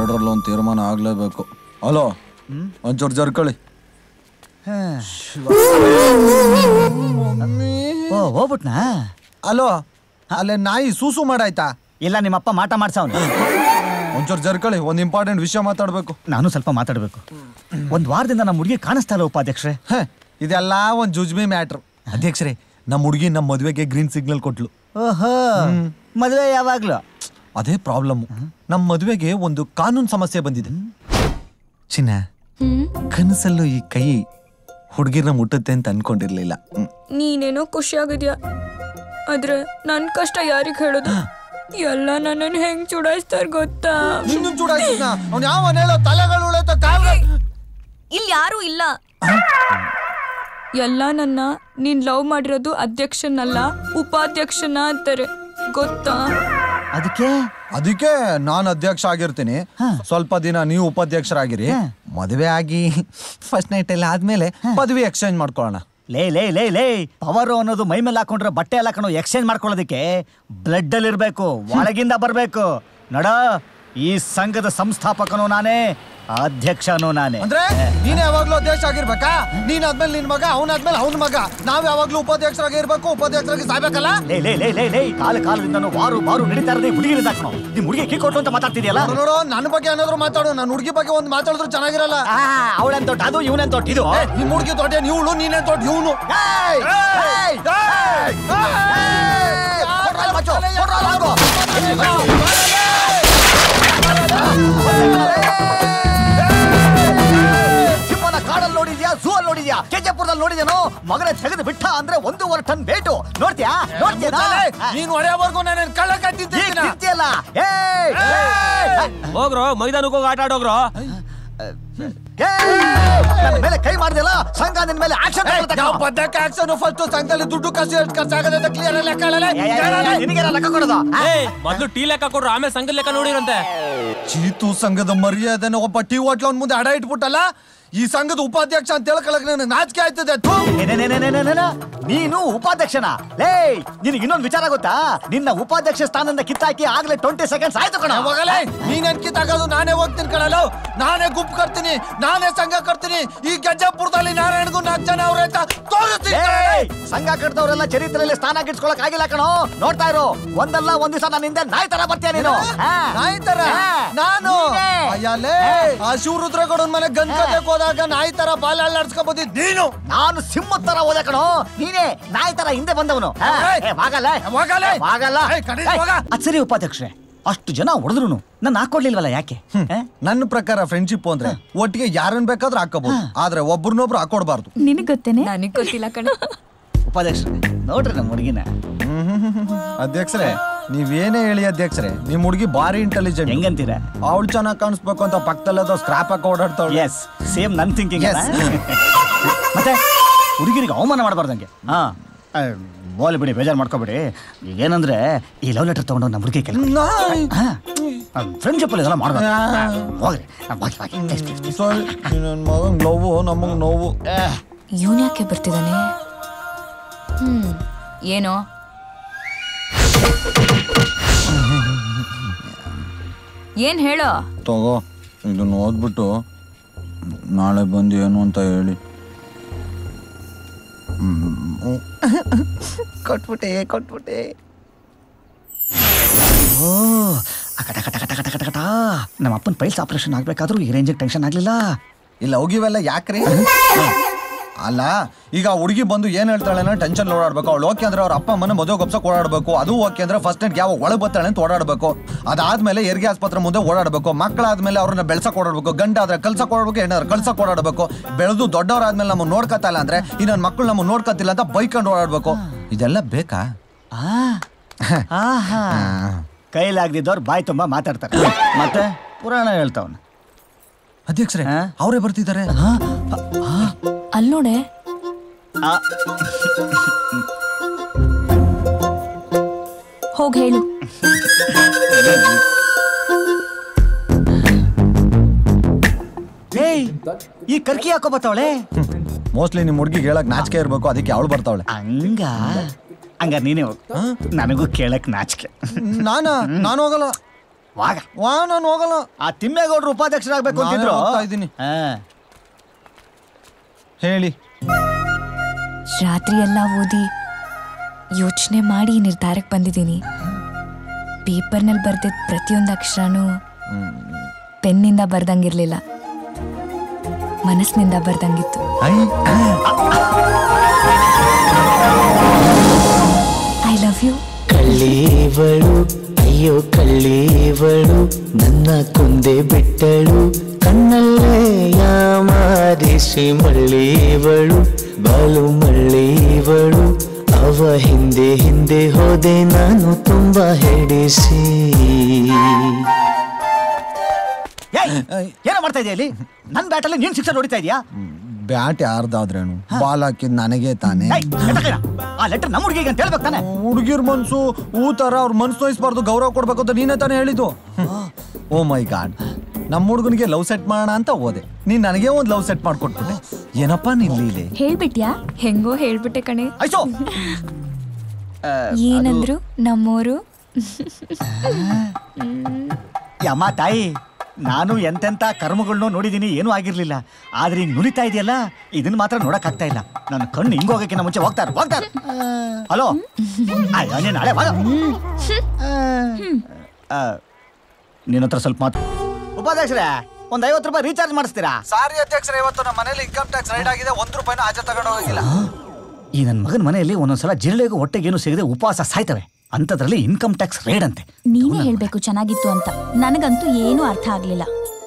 ಎರಡರಲ್ಲೂ ಒಂದು ತೀರ್ಮಾನ ಆಗ್ಲೇಬೇಕು ಹಲೋ ಒಂಚೂರು ಜರ್ಕಳಿ ಓ ಹೋಗ್ಬಿಟ್ನಾ ಹಲೋ ಅಲ್ಲೇ ನಾಯಿ ಸೂಸು ಮಾಡಾಯ್ತಾ ಇಲ್ಲ ನಿಮ್ಮಪ್ಪ ಮಾಟ ಮಾಡ್ಸವನು ಒಂಚೂರು ಜರ್ಕಳಿ ಒಂದು ಇಂಪಾರ್ಟೆಂಟ್ ವಿಷಯ ಮಾತಾಡ್ಬೇಕು ನಾನು ಸ್ವಲ್ಪ ಮಾತಾಡ್ಬೇಕು ಒಂದ್ ವಾರದಿಂದ ನಮ್ಮ ಹುಡುಗಿ ಕಾಣಿಸ್ತಾ ಇಲ್ಲ ಉಪಾಧ್ಯಕ್ಷರೇ ಹ, ಇದೆಲ್ಲ ಒಂದು ಜುಜ್ಬಿ ಮ್ಯಾಟ್ರ್ ಅಧ್ಯಕ್ಷರೇ ನಮ್ಮ ಹುಡುಗಿ ನಮ್ಮ ಮದುವೆಗೆ ಗ್ರೀನ್ ಸಿಗ್ನಲ್ ಕೊಟ್ಲು ಓಹೋ ಮದುವೆ ಯಾವಾಗ್ಲೂ ಅದೇ ಪ್ರಾಬ್ಲಮ್ ನಮ್ಮ ಮದುವೆಗೆ ಒಂದು ಕಾನೂನು ಸಮಸ್ಯೆ ಬಂದಿದೆ ಚಿನ್ನ ಕನಸಲ್ಲೂ ಈ ಕೈ ಹುಡುಗಿರ್ನ ಮುಟ್ಟುತ್ತೆ ಅಂತ ಅನ್ಕೊಂಡಿರ್ಲಿಲ್ಲ ಹ್ಮ್. ನೀನೇನೋ ಖುಷಿಯಾಗಿದ್ಯಾ ಆದ್ರೆ ನನ್ ಕಷ್ಟ ಯಾರಿಗ್ ಹೇಳೋದು ಎಲ್ಲ ನನ್ನನ್ನು ಹೆಂಗ್ ಚುಡಾಯಿಸ್ತಾರ ಗೊತ್ತಾ ನಿನ್ನನ್ ಚೂಡಾಯ್ತಿದ್ನ? ಅವ್ನ್ ಯಾವನ್ ಹೇಳೋ ತಲೆಗಳು ಉಳಿತ ಇಲ್ಲಿ ಯಾರು ಇಲ್ಲ ಎಲ್ಲ ನನ್ನ ನೀನ್ ಲವ್ ಮಾಡಿರೋದು ಅಧ್ಯಕ್ಷನಲ್ಲ ಉಪಾಧ್ಯಕ್ಷನ ಅಂತಾರೆ ಗೊತ್ತಾ ಅದಕ್ಕೆ ಅದಕ್ಕೆ ನಾನು ಅಧ್ಯಕ್ಷ ಆಗಿರ್ತೀನಿ ಸ್ವಲ್ಪ ದಿನ ನೀವು ಉಪಾಧ್ಯಕ್ಷರಾಗಿರಿ ಮದುವೆ ಆಗಿ ಫಸ್ಟ್ ನೈಟ್ ಎಲ್ಲ ಆದ್ಮೇಲೆ ಪದವಿ ಎಕ್ಸ್ಚೇಂಜ್ ಮಾಡ್ಕೊಳ್ಳೋಣ ಲೇ ಲೇ ಲೇ ಲೇ ಪವರ್ ಅನ್ನೋದು ಮೈ ಮೇಲೆ ಹಾಕೊಂಡ್ರೆ ಬಟ್ಟೆ ಎಲ್ಲ ಹಾಕೊಂಡು ಎಕ್ಸ್ಚೇಂಜ್ ಮಾಡ್ಕೊಳ್ಳೋದಕ್ಕೆ ಬ್ಲಡ್ ಅಲ್ಲಿ ಇರ್ಬೇಕು ಒಳಗಿಂದ ಬರ್ಬೇಕು ನಡ ಈ ಸಂಘದ ಸಂಸ್ಥಾಪಕನು ನಾನೇ ಅಧ್ಯಕ್ಷನು ನಾನೇ ಅಂದ್ರೆ ನೀನ್ ಯಾವಾಗ್ಲೂ ಅಧ್ಯಕ್ಷ ಆಗಿರ್ಬೇಕಾ ನೀನ್ ಆದ್ಮೇಲೆ ನಿನ್ ಮಗ ಅವನಾದ್ಮೇಲೆ ಅವನ ಮಗ ನಾವ್ ಯಾವಾಗ್ಲೂ ಉಪಾಧ್ಯಕ್ಷರಾಗಿ ಇರ್ಬೇಕು ಉಪಾಧ್ಯಕ್ಷರಾಗಿ ಸಾಯ್ಬೇಕಲ್ಲ ಲೇ ಲೇ ಲೇ ಲೇ ಲೇ ಕಾಲ ಕಾಲದಿಂದ ವಾರು ಬಾರು ನಡೀತಾ ಇರೋದೇ ಹುಡುಗಿರಿಂದ ಹಾಕೋಣ ನಿಮ್ ಹುಡುಗಿ ಕೀ ಕೊಟ್ಟು ಅಂತ ಮಾತಾಡ್ತಿದ್ಯಲ್ಲ ನೋಡು, ನೋಡು ನನ್ನ ಬಗ್ಗೆ ಏನಾದ್ರು ಮಾತಾಡು ನನ್ನ ಹುಡುಗಿ ಬಗ್ಗೆ ಒಂದು ಮಾತಾಡಿದ್ರು ಚೆನ್ನಾಗಿರಲ್ಲ ಅವಳೆನ್ ತೊಟ್ಟು ಅದು ಇವನೆನ್ ತೊಟ್ಟು ಇದು ಏ, ನಿಮ್ ಹುಡುಗಿ ದೊಡ್ಡ ಇವಳು ನೀನೇ ದೊಡ್ಡ ಇವನು ಏಯ್! ಏಯ್! ಏಯ್! ಏಯ್! ಕೊಡ್ರಲ್ಲ ಮಚ್ಚು, ಕೊಡ್ರಲ್ಲ ಅವ್ರ್ಗೂ. ಸಿಂಹನ ಕಾಡಲ್ಲಿ ನೋಡಿದ್ಯಾ ಝೂ ಅಲ್ಲಿ ನೋಡಿದ್ಯಾ ಕೆಜೆಪುರದಲ್ಲಿ ನೋಡಿದ್ಯಾನೋ ಮಗನೇ ತೆಗೆದು ಬಿಟ್ಟ ಅಂದ್ರೆ ಒಂದೂವರೆ ಟನ್ ವೇಟು ನೋಡ್ತೀಯಾ ನೋಡ್ತೀಯಾ ನೀನ್ ಹೊಡೆಯವರೆಗೂ ನಾನು ಕಳ್ಳ ಕಟ್ಟಿದ್ದೀನಿ ನಿಂತಿಯಲ್ಲ ಏಯ್! ಏಯ್! ಹೋಗ್ರೋ ಮೈದಾನಕ್ಕೆ ಹೋಗಿ ಆಟ ಆಡೋಗ್ರೋ ಏಯ್! ನನ್ನ ಮೇಲೆ ಕೈ ಮಾಡ್ದಿಲ್ಲ ಸಂಘ ನಿನ್ ಮೇಲೆ ಆಕ್ಷನ್ ನಾವು ಬದ್ದಕ್ಕೆ ಆಕ್ಷನ್ ಫಸ್ಟ್ ಸಂಘದಲ್ಲಿ ದುಡ್ಡು ಖರ್ಚು ಎಷ್ಟು ಖರ್ಚಾಗದೆ ಅಂತ ಕ್ಲಿಯರ್ ಲೆಕ್ಕ ಹೇಳಲ್ಲ. ನಿನಗೆ ಲೆಕ್ಕ ಕೊಡೋದು ಏ ಮೊದ್ಲು ಟೀ ಲೆಕ್ಕ ಕೊಡ್ರು ಆಮೇಲೆ ಸಂಘದ ಲೆಕ್ಕ ನೋಡಿರಂತೆ ಚೀತು ಸಂಘದ ಮರ್ಯಾದೆನ ಒಬ್ಬ ಟೀ ಹೋಟ್ಲ ಅವ್ನ ಮುಂದೆ ಅಡ ಇಟ್ಬಿಟ್ಟಲ್ಲ ಈ ಸಂಘದ ಉಪಾಧ್ಯಕ್ಷ ಅಂತ ಹೇಳ್ಕೊಳಕ್ ನನಗೆ ನಾಚಿಕೆ ಆಯ್ತದೆ ಥು. ಏನೇನೇನೇನೇನೇನೇನ? ನೀನು ಉಪಾಧ್ಯಕ್ಷನ ಲೇ ನಿನಗೆ ಇನ್ನೊಂದು ವಿಚಾರ ಗೊತ್ತಾ ನಿನ್ನ ಉಪಾಧ್ಯಕ್ಷ ಸ್ಥಾನದಿಂದ ಕಿತ್ತಾಕಿ ಆಗ್ಲೇ ಟ್ವೆಂಟಿ ಸೆಕೆಂಡ್ಸ್ ಆಯ್ತು ಕಣ ಯಾವಾಗಲೇ ನೀನ್ ಕಿತ್ತಾಗೋದು ನಾನೇ ಹೋಗ್ತೀನಿ ಕಣಲ್ಲ ನಾನೇ ಗುಂಪು ಕಟ್ತೀನಿ ನಾನೇ ಸಂಘ ಕಟ್ತೀನಿ ಈ ಗಜ್ಜಾಪುರದಲ್ಲಿ ನಾರಾಯಣಗೂ ನಾಲ್ಕು ಜನ ಅವ್ರ ಅಂತ ತೋರಿಸ್ತೀನಿ ಕಣಲೆ. ಏಯ್! ಸಂಘ ಕಟ್ಟಿದವರೆಲ್ಲ ಚರಿತ್ರೆಯಲ್ಲಿ ಸ್ಥಾನ ಗಿಟ್ಸ್ಕೊಳಕ್ ಆಗಿಲ್ಲ ಕಣೋ ನೋಡ್ತಾ ಇರು ಒಂದಲ್ಲ ಒಂದ್ ದಿವಸ ನನ್ನ ಹಿಂದೆ ನಾಯಿ ತರ ಬರ್ತೀಯ ನೀನು ಹಾ. ನಾಯಿ ತರ ಹಾ. ನಾನು ನೀನೇ. ಅಯ್ಯಲೇ ಆ ಶಿವರುದ್ರಗೌಡನ್ ಮನೆ ಗನ್ ಕದಕ್ ಹೋದಾಗ ನಾಯಿ ತರ ಬಾಲ ಅಲ್ಲಾಡ್ಸ್ಕೊಂಡ್ ಬಂದಿದ್ ನೀನು ನಾನು ಸಿಂಹದ ತರ ಓದೆ ಕಣೋ ನೀನೇ ನಾಯಿ ತರ ಹಿಂದೆ ಬಂದವನು ಹಾ. ಏಯ್! ಏ, ವಾಗಲ್ಲ ವಾಗಲ್ಲ. ವಾಗಲ್ಲ ಏಯ್, ಕಣೀಸ್ ಹೋಗ. ಅದ್ ಸರಿ ಉಪಾಧ್ಯಕ್ಷರೇ ಅಷ್ಟು ಜನ ಹೊಡೆದ್ರು ನನ್ನ ಹಾಕೊಡ್ಲಿಲ್ವಲ್ಲ ಯಾಕೆ ಹಾ? ನನ್ನ ಪ್ರಕಾರ ಫ್ರೆಂಡ್ಶಿಪ್ ಅಂದ್ರೆ ಒಟ್ಟಿಗೆ ಯಾರನ್ನ ಬೇಕಾದ್ರೂ ಹಾಕೋಬಹುದು ಆದ್ರೆ ಒಬ್ರನ್ನೊಬ್ರು ಹಾಕೊಡ್ಬಾರ್ದು ನಿನಗ್ ಗೊತ್ತೇನೆ ನನಗ್ ಗೊತ್ತಿಲ್ಲ ಕಣ ಉಪಾಧ್ಯಕ್ಷರೇ ನೋಡ್ರಿ ನಮ್ಮ ಹುಡುಗಿನ ಅಧ್ಯಕ್ಷರೇ ನೀವೇನೇ ಹೇಳಿ ಅಧ್ಯಕ್ಷರೇ ನಿಮ್ ಹುಡುಗಿ ಬಾರಿ ಇಂಟೆಲಿಜೆಂಟ್ ಹೆಂಗಂತೀರ ಅವಳು ಚೆನ್ನಾಗಿ ಕಾಣಿಸ್ಬೇಕು ಅಂತ ಪಕ್ಕದಲ್ಲದ ಸ್ಕ್ರಾಪ್ ಹಾಕಿ ಓಡಾಡ್ತಾವಳೆ ಎಸ್ ಸೇಮ್ ನನ್ ಥಿಂಕಿಂಗ್ Yes. ಮತ್ತೆ ಹುಡುಗಿರಿಗೆ ಅವಮಾನ ಮಾಡಬಾರ್ದಂಗೆ ಹಾ ಬೋಲ್ ಬಿಡಿ ಬೇಜಾರು ಮಾಡ್ಕೋಬೇಡಿ ಏನಂದ್ರೆ ಈ ಲವ್ ಲೆಟರ್ ತಗೊಂಡು ನಮ್ಮ ಹುಡುಗಿ ಕೆಲಸ ಫ್ರೆಂಡ್ಶಿಪ್ ಅಲ್ಲಿ ಇದೆಲ್ಲ ಮಾಡ್ಬಾರ್ದು ಹೋಗ್ರಿ ಬಾಕಿ ಬಾಕಿ please, please, please. ಸಾರಿ ನನ್ನ ಮಗನ್ ನೋವು ನಮಗ್ ನೋವು ಇವನ್ ಯಾಕೆ ಬರ್ತಿದ್ದಾನೆ ಹ್ಮ್ ಏನೋ ಏನ್ ಹೇಳೋ ತಗೋ ಇದನ್ನ ಓದ್ಬಿಟ್ಟು ನಾಳೆ ಬಂದು ಏನು ಅಂತ ಹೇಳಿ ಕೊಟ್ಬಿಟ್ಟೆ ಕೊಟ್ಬಿಟ್ಟೆ ಓ ಅಕಟ ಕಟ ಕಟ ಕಟ ಕಟ ಕಟ ನಮ್ಮ ಅಪ್ಪನ ಪೈಲ್ಸ್ ಆಪರೇಷನ್ ಆಗ್ಬೇಕಾದ್ರೂ ಈ ರೇಂಜಿಗೆ ಟೆನ್ಷನ್ ಆಗ್ಲಿಲ್ಲ ಇಲ್ಲ ಹೋಗಿವೆಲ್ಲ ಯಾಕ್ರಿ ಅಲ್ಲ ಈಗ ಹುಡುಗಿ ಬಂದು ಏನ್ ಹೇಳ್ತಾಳೆ ಅನ್ನೋ ಟೆನ್ಷನ್ ಓಡಾಡ್ಬೇಕು ಅವಳು ಓಕೆ ಅಂದ್ರೆ ಅವ್ರ ಅಪ್ಪ ಅಮ್ಮನ ಮದುವೆ ಗೊಪ್ಸಕ್ ಓಡಾಡ್ಬೇಕು ಅದು ಓಕೆ ಅಂದ್ರೆ ಫಸ್ಟ್ ನೈಟ್ ಯಾವ ಒಳಗೆ ಬರ್ತಾಳೆ ಅಂತ ಓಡಾಡ್ಬೇಕು ಅದಾದ್ಮೇಲೆ ಹೆರಿಗೆ ಆಸ್ಪತ್ರೆ ಮುಂದೆ ಓಡಾಡ್ಬೇಕು ಮಕ್ಕಳಾದ್ಮೇಲೆ ಅವ್ರನ್ನ ಬೆಳ್ಸಕ್ ಓಡಾಡ್ಬೇಕು ಗಂಡ ಆದ್ರೆ ಕಲ್ಸಕ್ ಓಡಾಡ್ಬೇಕು ಹೆಣ್ಣಾದ್ರೆ ಕಲ್ಸಕ್ ಓಡಾಡ್ಬೇಕು ಬೆಳೆದು ದೊಡ್ಡವರಾದ್ಮೇಲೆ ನಮ್ಮ ನೋಡ್ಕತಾ ಇಲ್ಲ ಅಂದ್ರೆ ಈ ನನ್ನ ಮಕ್ಕಳು ನಮ್ಮ ನೋಡ್ಕತಿಲ್ಲ ಅಂತ ಬೈಕೊಂಡು ಓಡಾಡ್ಬೇಕು ಇದೆಲ್ಲ ಬೇಕಾ ಆ ಆಹಾ ಕೈಲಾಗ್ದಿದ್ದವ್ರು ಬಾಯಿ ತುಂಬಾ ಮಾತಾಡ್ತಾರೆ ಮತ್ತೆ ಪುರಾಣ ಹೇಳ್ತಾವನ ಅಧ್ಯಕ್ಷರೇ ಅವರೇ ಬರ್ತಿದ್ದಾರೆ ಅಲ್ ನೋಡೆ ಹೋಗ್ ಹೇಳು ಏಯ್ ಈ ಕರ್ಕಿ ಹಾಕೋ ಬತ್ತಾವಳೆ ಮೋಸ್ಟ್ಲಿ ನಿಮ್ ಹುಡುಗಿಗೆ ಹೇಳಕ್ ನಾಚಿಕೆ ಇರ್ಬೇಕು ಅದಕ್ಕೆ ಅವಳು ಬರ್ತಾವಳೆ ಹಂಗ ಹಂಗ ನೀನೇ ಹೋಗು ನನಗೂ ಕೇಳಕ್ ನಾಚಿಕೆ ನಾನಾ ನಾನು ಹೋಗಲ್ಲ ವಾಗ ವಾ ನಾನು ಹೋಗಲ್ಲ ಆ ತಿಮ್ಮೇಗೌಡರು ಉಪಾಧ್ಯಕ್ಷರಾಗಬೇಕು ನಾನೇ ಅಂತಿದ್ರು ಹೋಗ್ತಾ ಇದ್ದೀನಿ. ಹಾ. ಹೇಳಿ ರಾತ್ರಿ ಎಲ್ಲ ಓದಿ ಯೋಚನೆ ಮಾಡಿ ಈ ನಿರ್ಧಾರಕ್ಕೆ ಬಂದಿದ್ದೀನಿ ಪೇಪರ್ನಲ್ಲಿ ಬರ್ದಿದ್ದ ಪ್ರತಿಯೊಂದು ಅಕ್ಷರನೂ ಪೆನ್ನಿಂದ ಬರ್ದಂಗಿರ್ಲಿಲ್ಲ ಮನಸ್ಸಿನಿಂದ ಬರ್ದಂಗಿತ್ತು ಐ ಲವ್ ಯು ಕಳ್ಳೀವಳು ಅಯ್ಯೋ ಕಳ್ಳೀವಳು ನನ್ನ ಕೊಂದೆ ಬಿಟ್ಟಳು ಕಣ್ಣಲ್ಲೇ ಯಾಮಾರಿಸಿ ಮಳ್ಳೀವಳು ಬಾಳು ಮಳ್ಳೀವಳು ಅವ ಹಿಂದೆ ಹಿಂದೆ ಹೋದೆ ನಾನು ತುಂಬಾ ಹೆಡಿಸಿ ಏಯ್, ಏನೋ ಮಾಡ್ತಾ ಇದೆಯಾ ಇಲ್ಲಿ ನನ್ನ ಬ್ಯಾಟಲ್ಲಿ ನೀನ್ ಶಿಕ್ಷೆ ಹೊಡಿತಾ ಇದೀಯಾ ಬ್ಯಾಟ್ ಯಾರ್ದಾದ್ರೇನು ಬಾಲ್ ಹಾಕಿದ್ ನನಗೆ ತಾನೆ ಏಯ್, ಎತ್ತಕಯ್ಯ. ಆ ಲೆಟರ್ ನಮ್ಮ ಹುಡುಗಿಗೆ ಅಂತ ಹೇಳ್ಬೇಕು ತಾನೆ ಹುಡುಗಿರ್ ಮನ್ಸು ಊ ತರ ಅವ್ರ ಮನ್ಸು ನೋಯಿಸ್ಬಾರ್ದು ಗೌರವ ಕೊಡ್ಬೇಕು ಅಂತ ನೀನೇ ತಾನೇ ಹೇಳಿದ್ದು ಓ ಮೈ ಗಾಡ್ ನಮ್ಮ ಹುಡುಗನಿಗೆ ಲವ್ ಸೆಟ್ ಮಾಡೋಣ ಅಂತ ಹೋದೆ ನೀನ್ ನನಗೆ ಒಂದ್ ಲವ್ ಸೆಟ್ ಮಾಡ್ಕೊಟ್ಬಿಟ್ಟೆ ಏನಪ್ಪ ನಿನ್ ಲೀಲೆ ಹೇಳ್ಬಿಟ್ಯಾ ಹೆಂಗೋ ಹೇಳ್ಬಿಟ್ಟೆ ಕಣೆ ಆಯ್ತು ಏನಂದ್ರು ನಮ್ಮೋರು ಯಮ್ಮ ತಾಯಿ ನಾನು ಎಂತೆಂತ ಕರ್ಮಗಳನ್ನೂ ನೋಡಿದೀನಿ ಏನೂ ಆಗಿರ್ಲಿಲ್ಲ ಆದ್ರೆ ಹಿಂಗ್ ನುರಿತಾ ಇದೆಯಲ್ಲ ಇದನ್ನ ಮಾತ್ರ ನೋಡಕ್ ಆಗ್ತಾ ಇಲ್ಲ ನನ್ನ ಕಣ್ಣು ಹಿಂಗ್ ಹೋಗಕ್ಕಿಂತ ಮುಂಚೆ ಹೋಗ್ತಾರೆ ಹೋಗ್ತಾರೆ ಹಲೋ ಅಯ್ಯೋ ನೀನ್ ನಾಳೆ ಬಾ. ಆ, ನಿನ್ನ ಹತ್ರ ಸ್ವಲ್ಪ ಮಾತು ಉಪಾಧ್ಯಕ್ಷರೇ ಒಂದ್ ಐವತ್ತು ರೂಪಾಯಿ ರೀಚಾರ್ಜ್ ಮಾಡಿಸ್ತೀರಾ ಸಾರಿ ಅಧ್ಯಕ್ಷರ ಇವತ್ತು ನಮ್ಮ ಮನೇಲಿ ಇನ್ಕಮ್ ಟ್ಯಾಕ್ಸ್ ರೈಡ್ ಆಗಿದೆ ಒಂದ್ ರೂಪಾಯಿನೂ ಆಚೆ ತಗೊಂಡು ಹೋಗಿಲ್ಲ ಈ ನನ್ನ ಮಗನ ಮನೆಯಲ್ಲಿ ಒಂದೊಂದ್ಸಲ ಜಿರಳೆಗೂ ಹೊಟ್ಟೆಗೇನು ಸಿಗದೆ ಉಪವಾಸ ಸಾಯ್ತವೆ ಅಂಥದ್ರಲ್ಲಿ ಇನ್ಕಮ್ ಟ್ಯಾಕ್ಸ್ ರೇಡ್ ಅಂತೆ ನೀನೇ ಹೇಳ್ಬೇಕು ಚೆನ್ನಾಗಿತ್ತು ಅಂತ ನನಗಂತೂ ಏನೂ ಅರ್ಥ ಆಗ್ಲಿಲ್ಲ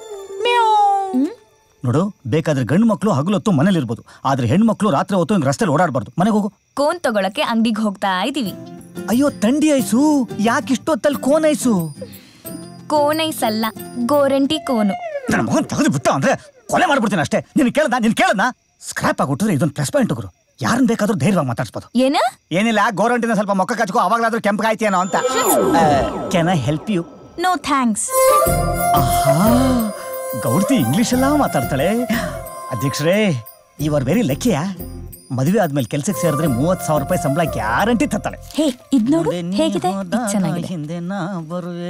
ನೋಡು ಬೇಕಾದ್ರೆ ಗಂಡು ಮಕ್ಕಳು ಹಗಲೊತ್ತು ಮನೇಲಿ ಇರ್ಬೋದು ಆದ್ರೆ ಹೆಣ್ಣು ಮಕ್ಕಳು ರಾತ್ರಿ ಹೊತ್ತು ಹಿಂಗ್ ರಸ್ತೆಲಿ ಓಡಾಡಬಾರ್ದು ಮನೆಗೆ ಹೋಗು ಕೋನ್ ತಗೊಳಕ್ಕೆ ಅಂಗಡಿಗೆ ಹೋಗ್ತಾ ಇದೀವಿ ಅಯ್ಯೋ ತಂಡಿ ಐಸು ಯಾಕೆ ಇಷ್ಟೊತ್ತಲ್ಲಿ ಕೋನ್ ಐಸು ಕೋನೈಸ್ ಅಲ್ಲ ಗೋರಂಟಿ ಕೋನು ನನ್ನ ಮಗನ್ ತೆಗೆದು ಬಿಟ್ಟ ಅಂದ್ರೆ ಕೊಲೆ ಮಾಡ್ಬಿಡ್ತೀನಿ ಅಷ್ಟೇ ನೀನು ಕೇಳ್ದ ನೀನು ಕೇಳದ್ನ ಸ್ಕ್ರಾಪ್ ಆಗಿಬಿಟ್ಟಿದ್ರೆ ಇದೊಂದು ಪ್ಲಸ್ ಪಾಯಿಂಟ್ ಗುರು ಯಾರನ್ನ ಬೇಕಾದ್ರೂ ಧೈರ್ಯವಾಗಿ ಮಾತಾಡ್ಸ್ಬೋದು ಏನ ಏನಿಲ್ಲ ಗೋರಂಟಿನ ಸ್ವಲ್ಪ ಮೊಕ್ಕ ಕಚ್ಕೋ ಅವಾಗ್ಲಾದ್ರೂ ಕೆಂಪಗಾಯ್ತೇನೋ ಅಂತ can I help you no thanks ಗೌಡ್ತಿ ಇಂಗ್ಲಿಷ್ ಎಲ್ಲ ಮಾತಾಡ್ತಾಳೆ ಅಧ್ಯಕ್ಷರೇ ಯು ಆರ್ ವೆರಿ ಲಕ್ಕಿಯಾ ಮದುವೆ ಆದ್ಮೇಲೆ ಕೆಲ್ಸಕ್ಕೆ ಸೇರಿದ್ರೆ ಮೂವತ್ ಸಾವಿರ ರೂಪಾಯಿ ಸಂಬಳ ಗ್ಯಾರಂಟಿ ತತ್ತಾಳೆ ಹೇ ಇದ್ ನೋಡು ಹೇಗಿದೆ ಇದ್ ಚೆನ್ನಾಗಿದೆ. ಹಿಂದೆ ನಾ ಬರುವೆ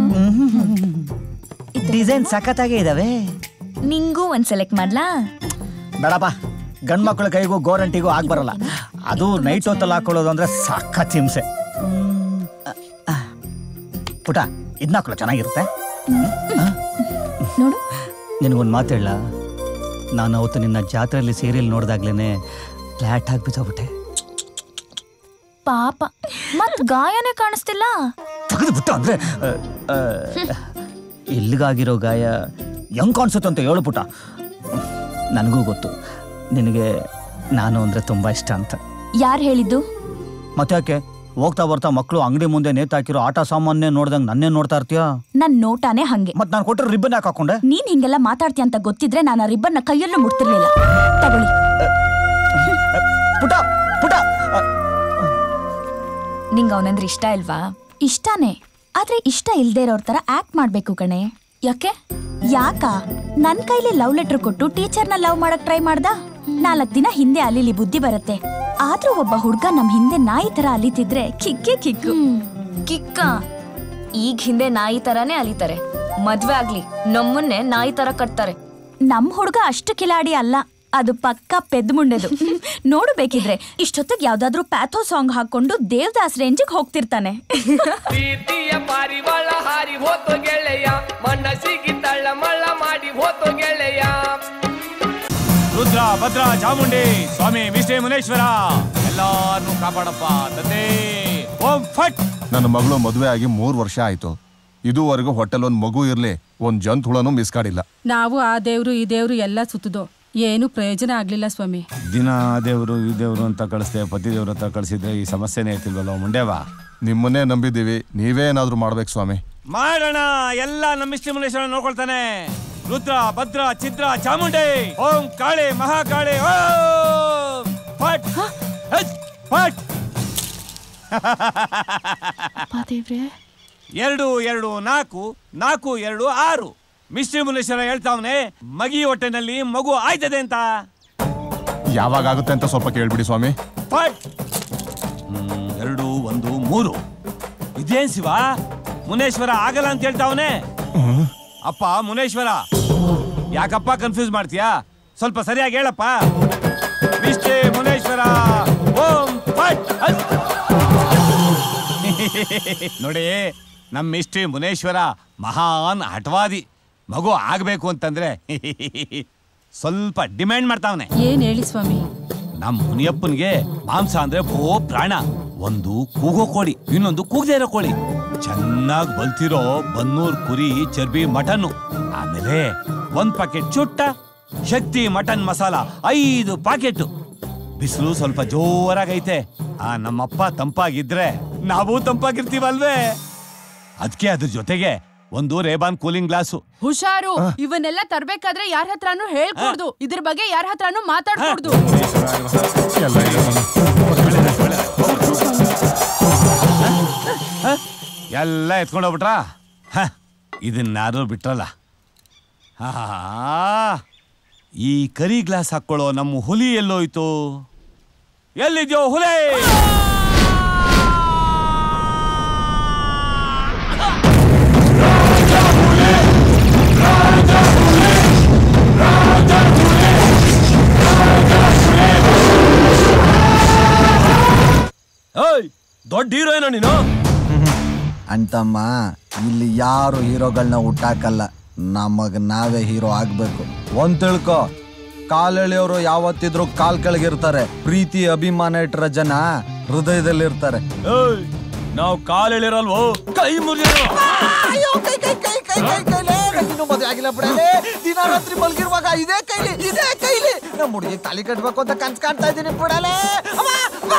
ಡಿಸೈನ್ ಸಖತ್ತಾಗೇ ಇದಾವೆ ನಿಂಗೂ ಒಂದ್ ಸೆಲೆಕ್ಟ್ ಮಾಡ್ಲಾ ಬೇಡಪ್ಪ ಗಂಡ್ ಮಕ್ಳ ಕೈಗೂ ಗೋರಂಟಿಗೂ ಆಗ್ ಬರಲ್ಲ ಅದು ನೈಟ್ ಹೊತ್ತಲ್ಲಿ ಹಾಕೊಳ್ಳೋದು ಅಂದ್ರೆ ಸಖತ್ ಹಿಂಸೆ ಪುಟ ಇದನ್ನ ಹಾಕೊಳ್ಳೋ ಚೆನ್ನಾಗಿರುತ್ತೆ ನೋಡು ನಿನಗೊಂದು ಮಾತು ಹೇಳ ನಾನು ಅವತ್ತು ನಿನ್ನ ಜಾತ್ರೆಯಲ್ಲಿ ಸೀರಿಯಲ್ ನೋಡ್ದಾಗ್ಲೇನೆ ಫ್ಲಾಟ್ ಆಗಿ ಬಿದ್ದೋಗ್ಬಿಟ್ಟೆ ಪಾಪ ಮತ್ ಗಾಯನೇ ಕಾಣಿಸ್ತಿಲ್ಲ ತೆಗೆದು ಬಿಟ್ಟು ಅಂದ್ರೆ ಅ, ಅ, ಎಲ್ಲಿಗಾಗಿರೋ ಗಾಯ ಹೆಂಗ್ ಕಾಣಿಸುತ್ತೆ ಅಂತ ಹೇಳು ಪುಟ ನನಗೂ ಗೊತ್ತು ನಿನಗೆ ನಾನು ಅಂದ್ರೆ ತುಂಬಾ ಇಷ್ಟ ಅಂತ ಯಾರ್ ಹೇಳಿದ್ದು ಮತ್ತೆ ಯಾಕೆ ಹೋಗ್ತಾ ಬರ್ತಾ ಮಕ್ಕಳು ಅಂಗಡಿ ಮುಂದೆ ನೇತಾಕಿರೋ ಆಟ ಸಾಮಾನ್ಯ ನೋಡ್ದಂಗೆ ನನ್ನೇ ನೋಡ್ತಾ ಇರ್ತೀಯ ನನ್ ನೋಟಾನೇ ಹಂಗೆ ಮತ್ತೆ ನಾನು ಕೊಟ್ಟಿರೋ ರಿಬ್ಬನ್ ಯಾಕೆ ಹಾಕೊಂಡೆ ನೀನ್ ಹಿಂಗೆಲ್ಲ ಮಾತಾಡ್ತೀಯ ಅಂತ ಗೊತ್ತಿದ್ರೆ ನಾನು ಆ ರಿಬ್ಬನ್ನ ಕೈಯಲ್ಲೂ ಮುಟ್ತಿರ್ಲಿಲ್ಲ ತಗೊಳ್ಳಿ ಪುಟ ಪುಟ ಅ, ನಿಂಗ್ ಅವನಂದ್ರೆ ಇಷ್ಟ ಇಲ್ವಾ ಇಷ್ಟನೇ ಆದ್ರೆ ಇಷ್ಟ ಇಲ್ದೇ ಇರೋರ್ ತರ ಆಕ್ಟ್ ಮಾಡ್ಬೇಕು ಕಣೆ ಯಾಕೆ ಯಾಕ ನನ್ ಕೈಲಿ ಲವ್ ಲೆಟರ್ ಕೊಟ್ಟು ಟೀಚರ್ನ ಲವ್ ಮಾಡಕ್ ಟ್ರೈ ಮಾಡ್ದ ನಾಲ್ಕ್ ದಿನ ಹಿಂದೆ ಅಲಿಲಿ ಬುದ್ಧಿ ಬರುತ್ತೆ ಆದ್ರೂ ಒಬ್ಬ ಹುಡ್ಗ ನಮ್ ಹಿಂದೆ ನಾಯಿ ತರ ಅಲಿತಿದ್ರೆ ಕಿಕ್ಕೇ ಕಿಕ್ಕು ಕಿಕ್ಕ ಈಗ ಹಿಂದೆ ನಾಯಿ ತರಾನೇ ಅಲಿತಾರೆ ಮದ್ವೆ ಆಗ್ಲಿ ನಮ್ಮನ್ನೇ ನಾಯಿ ತರ ಕಟ್ತಾರೆ ನಮ್ ಹುಡ್ಗ ಅಷ್ಟು ಕಿಲಾಡಿ ಅಲ್ಲ ಅದು ಪಕ್ಕ ಪೆದ್ ಮುಂಡೆದು ನೋಡು ಬೇಕಿದ್ರೆ ಇಷ್ಟೊತ್ತಿಗೆ ಯಾವ್ದಾದ್ರೂ ಪ್ಯಾಥೋ ಸಾಂಗ್ ಹಾಕೊಂಡು ದೇವದಾಸ್ ರೇಂಜಿಗೆ ಹೋಗ್ತಿರ್ತಾನೆ ಪ್ರೀತಿಯ ಪಾರಿವಾಳ ಹಾರಿ ಹೋತು ಗೆಳೆಯ ಮನಸ್ಸಿಗೆ ತಳ್ಳ ಮಳ್ಳ ಮಾಡಿ ಹೋತು ಗೆಳೆಯ ರುದ್ರ ಭದ್ರ ಚಾಮುಂಡಿ ಸ್ವಾಮಿ ವಿಷ್ಣು ಮುನೇಶ್ವರ ಎಲ್ಲಾರನ್ನೂ ಕಾಪಾಡಪ್ಪ ತಂದೆ ಓಂ ಫಟ್ ನನ್ನ ಮಗಳು ಮದುವೆ ಆಗಿ ಮೂರ್ ವರ್ಷ ಆಯ್ತು ಇದುವರೆಗೂ ಹೊಟ್ಟೆಲ್ ಒಂದ್ ಮಗು ಇರ್ಲಿ ಒಂದ್ ಜಂತ್ ಹುಳನೂ ಮಿಸ್ ಕಾಡಿಲ್ಲ ನಾವು ಆ ದೇವ್ರು ಈ ದೇವ್ರು ಎಲ್ಲ ಸುತ್ತದೋ ಏನು ಪ್ರಯೋಜನ ಆಗ್ಲಿಲ್ಲ ಸ್ವಾಮಿ ದಿನ ಆ ದೇವರು ಈ ದೇವರು ಅಂತ ಕಳಿಸ್ದೆ ಪತಿ ದೇವ್ರ ಹತ್ರ ಕಳಿಸಿದ್ರೆ ಈ ಸಮಸ್ಯೆನೇ ಇರ್ತಿಲ್ವಲ್ಲ ಮುಂಡೇವಾ ನಿಮ್ಮನ್ನೇ ನಂಬಿದೀವಿ ನೀವೇ ಏನಾದ್ರೂ ಮಾಡ್ಬೇಕು ಸ್ವಾಮಿ ಮಾಡೋಣ ಎಲ್ಲ ನಮ್ಮ ವಿಷ್ಣು ಮುನೇಶ್ವರ ನೋಡ್ಕೊಳ್ತಾನೆ ರುದ್ರ ಭದ್ರ ಚಿತ್ರ ಚಾಮುಂಡಿ ಓಂ ಕಾಳಿ ಮಹಾಕಾಳಿ ಓಂ ಫಟ್ ಹಚ್, ಫಟ್ ಎರಡು ಎರಡು ನಾಲ್ಕು ನಾಲ್ಕು ಎರಡು ಆರು ಮಿಸ್ಟ್ರಿ ಮುನೇಶ್ವರ ಹೇಳ್ತಾವನೆ ಮಗಿ ಹೊಟ್ಟೆನಲ್ಲಿ ಮಗು ಆಯ್ತದೆ ಅಂತ ಯಾವಾಗ ಆಗುತ್ತೆ ಅಂತ ಸ್ವಲ್ಪ ಕೇಳ್ಬಿಡಿ ಸ್ವಾಮಿ ಫಟ್ ಹ್ಮ್, ಎರಡು ಒಂದು ಮೂರು ಇದೇನ್ ಶಿವ ಮುನೇಶ್ವರ ಆಗಲ್ಲ ಅಂತ ಹೇಳ್ತಾವನೆ ಅಪ್ಪ ಮುನೇಶ್ವರ ಯಾಕಪ್ಪ ಕನ್ಫ್ಯೂಸ್ ಮಾಡ್ತೀಯಾ ಸ್ವಲ್ಪ ಸರಿಯಾಗಿ ಹೇಳಪ್ಪ ಮಿಸ್ಟೇ ಮುನೇಶ್ವರ ಓಂ ಫಟ್ ಹಸ್. ನೋಡಿ ನಮ್ಮ ಮಿಸ್ಟ್ರಿ ಮುನೇಶ್ವರ ಮಹಾನ್ ಹಠವಾದಿ ಮಗು ಆಗ್ಬೇಕು ಅಂತಂದ್ರೆ ಸ್ವಲ್ಪ ಡಿಮ್ಯಾಂಡ್ ಮಾಡ್ತಾವನೆ ಏನ್ ಹೇಳಿ ಸ್ವಾಮಿ ನಮ್ಮ ಮುನಿಯಪ್ಪನ್ಗೆ ಮಾಂಸ ಅಂದ್ರೆ ಭೋ ಪ್ರಾಣ ಒಂದು ಕೂಗೋ ಕೋಳಿ ಇನ್ನೊಂದು ಕೂಗದೇ ಇರೋ ಕೋಳಿ ಚೆನ್ನಾಗಿ ಬಲ್ತಿರೋ ಬನ್ನೂರ್ ಕುರಿ ಚರ್ಬಿ ಮಟನ್ ಆಮೇಲೆ ಒಂದ್ ಪ್ಯಾಕೆಟ್ ಚುಟ್ಟ ಶಕ್ತಿ ಮಟನ್ ಮಸಾಲ ಐದು ಪ್ಯಾಕೆಟ್ ಬಿಸಿಲು ಸ್ವಲ್ಪ ಜೋರಾಗೈತೆ ಆ ನಮ್ಮಪ್ಪ ತಂಪಾಗಿದ್ರೆ ನಾವು ತಂಪಾಗಿರ್ತೀವಲ್ವೇ ಅದಕ್ಕೆ ಅದ್ರ ಜೊತೆಗೆ ಒಂದು ರೇಬಾನ್ ಕೂಲಿಂಗ್ ಗ್ಲಾಸು ಹುಷಾರು ಇವನ್ನೆಲ್ಲ ತರ್ಬೇಕಾದ್ರೆ ಯಾರ ಹತ್ರನೂ ಹೇಳ್ಕೊಡ್ದು ಇದ್ರ ಬಗ್ಗೆ ಯಾರ ಹತ್ರನೂ ಮಾತಾಡ್ಕೊಡ್ದು ಎಲ್ಲ ಎತ್ಕೊಂಡೋಗ್ಬಿಟ್ರಾ ಹ, ಇದನ್ನಾರು ಬಿಟ್ರಲ್ಲ ಹಾ ಈ ಕರಿ ಗ್ಲಾಸ್ ಹಾಕೊಳ್ಳೋ ನಮ್ಮ ಹುಲಿ ಎಲ್ಲೋಯ್ತು ಎಲ್ಲಿದ್ಯೋ ಹುಲಿ ಏಯ್ ದೊಡ್ಡ ಹೀರೋಯಿನ ನೀನು ಅಂತಮ್ಮ ಇಲ್ಲಿ ಯಾರು ಹೀರೋಗಳನ್ನ ಹುಟ್ಟಾಕಲ್ಲ ನಮಗ್ ನಾವೇ ಹೀರೋ ಆಗ್ಬೇಕು ಒಂದ್ ತಿಳ್ಕೊ ಕಾಲೆಳೆಯವರು ಯಾವತ್ತಿದ್ರು ಕಾಲ್ ಕೆಳಗಿರ್ತಾರೆ ಪ್ರೀತಿ ಅಭಿಮಾನ ಇಟ್ಟರ ಜನ ಹೃದಯದಲ್ಲಿ ಇರ್ತಾರೆ ನಾವು ಕಾಲೆಳಿರಲ್ವೋ ಕೈ ಮುರಿಯೋ ಇನ್ನು ಮದುವೆ ಆಗಿಲ್ಲ ಬಿಡಲೇ ದಿನ ರಾತ್ರಿ ಮಲ್ಗಿರುವಾಗ ಇದೇ ಕೈಲಿ ಇದೇ ಕೈಲಿ ನಮ್ಮ ಹುಡುಗಿ ತಾಲಿ ಕಟ್ಬೇಕು ಅಂತ ಕನ್ಸ್ ಕಾಣ್ತಾ ಇದ್ದೀನಿ ಬಿಡಲೇ ಅಮ್ಮ